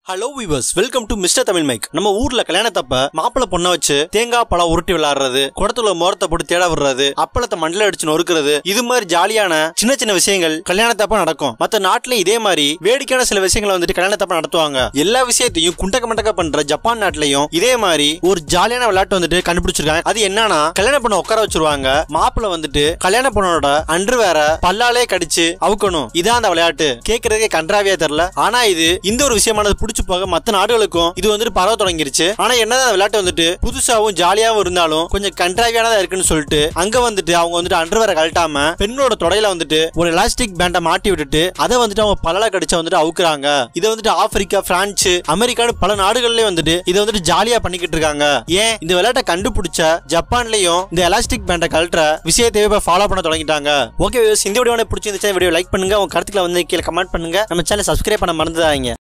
hello viewers welcome to mister Tamil mic நம்ம ஊர்ல கல்யாணத்தப்ப மாப்பிள்ளை பொண்ணை வச்சு தேங்காய் பழம் உருட்டி விளையாடுறது குடத்துல மோரத்தை போட்டு தேட விடுறது அப்பளத்தை மண்டல அடிச்சு நொறுக்கிறது இது மாதிரி ஜாலியான சின்ன சின்ன விஷயங்கள் கல்யாணத்தப்ப நடக்கும் மத்த நாட்டுல இதே மாதிரி வேடிக்கையான சில விஷயங்களை வந்துட்டு கல்யாணத்தப்ப நடத்துவாங்க எல்லா விஷயத்தையும் குண்டக்க மண்டக்க பண்ற ஜப்பான் நாட்டிலையும் இதே மாதிரி ஒரு ஜாலியான விளையாட்டு வந்துட்டு கண்டுபிடிச்சிருக்காங்க அது என்னன்னா கல்யாண பொண்ணை உட்கார வச்சிருவாங்க மாப்பிள்ளை வந்துட்டு கல்யாண பொண்ணோட அன்று வேற பல்லாலே கடிச்சு அவுக்கணும் இதான் அந்த விளையாட்டு கேட்கறதுக்கே கன்றாவியா தெரியல ஆனா இது இந்த ஒரு விஷயமானது புடிச்சு போக மத்த நாடுகளுக்கும் இது வந்துட்டு பரவ தொடங்கிருச்சு ஆனா என்னதான் அந்த விளையாட்டு வந்துட்டு புதுசாவும் ஜாலியாவும் இருந்தாலும் கொஞ்சம் கன்றாவியானதா இருக்குன்னு சொல்லிட்டு அங்க வந்துட்டு அவங்க வந்துட்டு அண்டர்வேரை கழட்டாம பெண்ணோட தொடையில வந்துட்டு ஒரு எலாஸ்டிக் பேண்டை மாட்டி விட்டுட்டு அதை வந்துட்டு அவங்க பல்லால கடிச்சா வந்துட்டு அவுக்குறாங்க இதை வந்துட்டு ஆப்பிரிக்கா பிரான்ஸ் அமெரிக்கான்னு பல நாடுகள்லயும் வந்துட்டு இதை வந்துட்டு ஜாலியா பண்ணிக்கிட்டு இருக்காங்க ஏன் இந்த விளையாட்டை கண்டுபிடிச்ச ஜப்பான்லயும் இந்த எலாஸ்டிக் பேண்டை கழட்டுற விஷயத்தையே இப்ப ஃபாலோ பண்ண தொடங்கிட்டாங்க ஓகே இந்த வீடியோ பிடிச்சிருந்துச்சா வீடியோ லைக் பண்ணுங்க உங்க கருத்துக்களை வந்து கீழே கமெண்ட் பண்ணுங்க நம்ம சேனல் சப்ஸ்கிரைப் பண்ண மறந்துடாதீங்க